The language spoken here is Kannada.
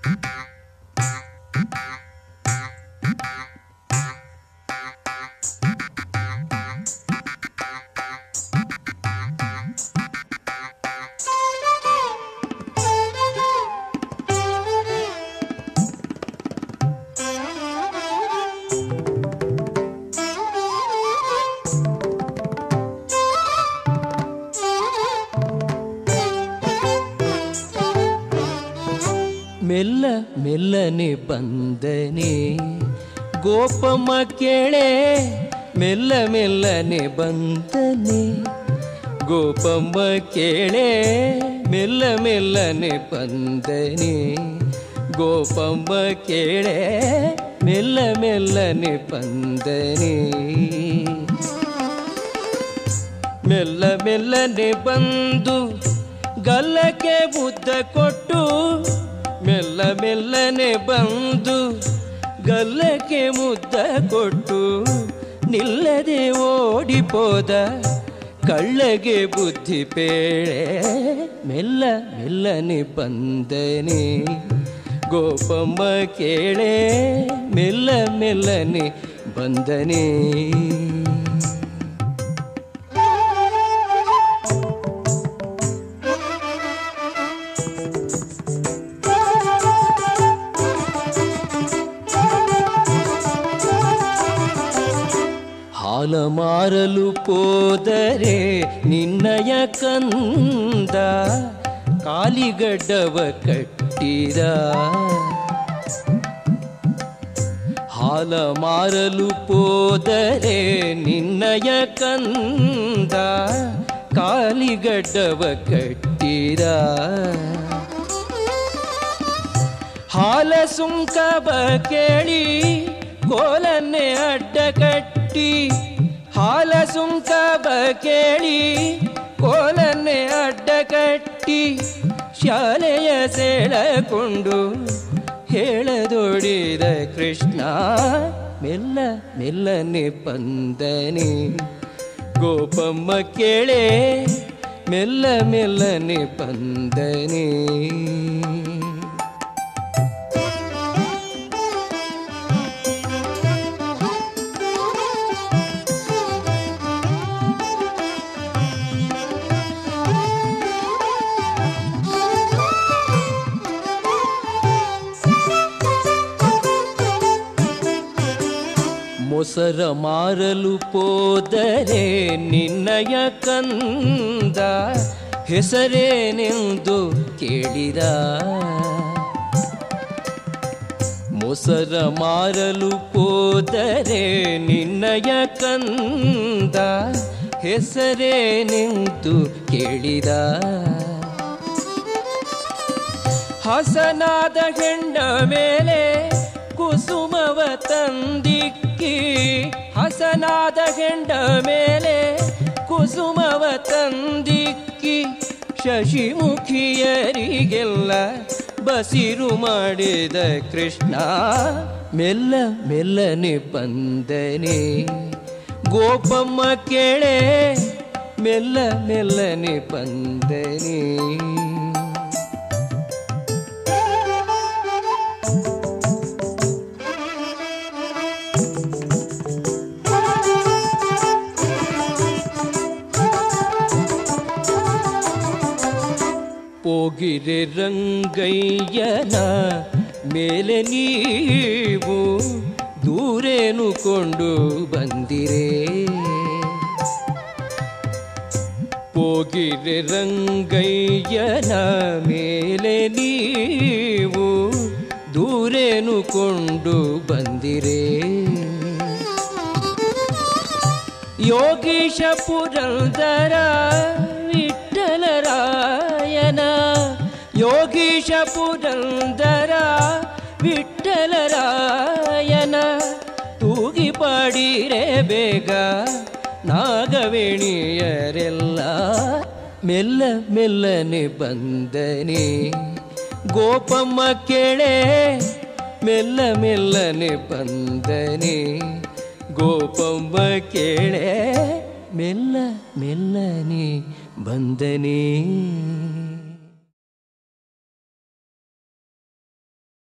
ಮೆಲ್ಲ ಮೆಲ್ಲನೆ ಬಂದನೆ ಗೋಪಮ್ಮ ಕೇಳೆ ಮೆಲ್ಲ ಮೆಲ್ಲನೆ ಬಂದನೆ ಗೋಪಮ್ಮ ಕೇಳೆ ಮೆಲ್ಲ ಮೆಲ್ಲನೆ ಬಂದನೆ ಗೋಪಮ್ಮ ಕೇಳೆ ಮೆಲ್ಲ ಮೆಲ್ಲನೆ ಬಂದನೆ ಮೆಲ್ಲ ಮೆಲ್ಲನೆ ಬಂದು ಗಲ್ಲಕ್ಕೆ ಮುದ್ದ ಕೊಟ್ಟು ಮೆಲ್ಲ ಮೆಲ್ಲನೆ ಬಂದು ಗಲ್ಲಕ್ಕೆ ಮುದ್ದ ಕೊಟ್ಟು ನಿಲ್ಲದೆ ಓಡಿಪೋದ ಕಳ್ಳಗೆ ಬುದ್ಧಿ ಪೇಳೆ ಮೆಲ್ಲ ಮೆಲ್ಲನೆ ಬಂದನೆ ಗೋಪಮ್ಮ ಕೇಳೆ ಮೆಲ್ಲ ಮೆಲ್ಲನೆ ಬಂದನೆ ಹಾಲ ಮಾರಲು ಪೋದರೆ ನಿನ್ನಯ ಕಂದ ಕಾಲಿಗಡ್ಡವ ಕಟ್ಟಿದ ಹಾಲ ಮಾರಲು ಪೋದರೆ ನಿನ್ನಯ ಕಂದ ಕಾಲಿಗಡ್ಡವ ಕಟ್ಟಿದ ಹಾಲ ಸುಂಕಬ ಕೇಳಿ ಕೋಲನ್ನೇ ಅಡ್ಡ ಕಟ್ಟಿ ಹಾಲ ಸುಂಕಬ ಕೇಳಿ ಕೋಲನ್ನೇ ಅಡ್ಡ ಕಟ್ಟಿ ಶಾಲೆಯ ಸೆಳಕೊಂಡು ಹೇಳದೊಡಿದ ಕೃಷ್ಣ ಮೆಲ್ಲ ಮೆಲ್ಲನೆ ಬಂದನೆ ಗೋಪಮ್ಮ ಕೇಳೆ ಮೆಲ್ಲ ಮೆಲ್ಲನೆ ಬಂದನೆ ಮೊಸರ ಮಾರಲು ಪೋದರೆ ನಿನ್ನಯ ಕಂದ ಹೆಸರೇನೆಂದು ಕೇಳಿದ ಮೊಸರ ಮಾರಲು ಪೋದರೆ ನಿನ್ನಯ ಕಂದ ಹೆಸರೇನೆಂದು ಕೇಳಿದ ಹಸನಾದ ಹೆಂಡ ಮೇಲೆ ಕುಸುಮವ ತಂದಿಕ್ಕಿ ಹಸನಾದ ಹೆಂಡ ಮೇಲೆ ಕುಸುಮವ ತಂದಿಕ್ಕಿ ಶಶಿಮುಖಿಯರಿಗೆಲ್ಲ ಬಸಿರು ಮಾಡಿದ ಕೃಷ್ಣ ಮೆಲ್ಲ ಮೆಲ್ಲನೆ ಬಂದನೆ ಗೋಪಮ್ಮ ಕೇಳೆ ಮೆಲ್ಲ ಮೆಲ್ಲನೆ ಬಂದನೆ ಹೋಗಿರೆ ರಂಗಯ್ಯನ ಮೇಲೆ ನೀವು ದೂರೇನು ಕೊಂಡು ಬಂದಿರೆ ಹೋಗಿರೆ ರಂಗಯ್ಯನ ಮೇಲೆ ನೀವು ದೂರೇನು ಕೊಂಡು ಬಂದಿರೆ ಯೋಗೀಶ ಪುರಂದರ ವಿಠಲರಾಯನ ಯೋಗೀಶ ಪುರಂದರ ವಿಠಲರಾಯನ ತೂಗಿ ಪಾಡಿರೆ ಬೇಗ ನಾಗವೇಣಿಯರೆಲ್ಲ ಮೆಲ್ಲ ಮೆಲ್ಲನೆ ಬಂದನೆ ಗೋಪಮ್ಮ ಕೇಳೆ ಮೆಲ್ಲ ಮೆಲ್ಲನೆ ಬಂದನೆ ಗೋಪಮ್ಮ ಕೇಳೆ ಮೆಲ್ಲ ಮೆಲ್ಲನೆ ಬಂದನೆ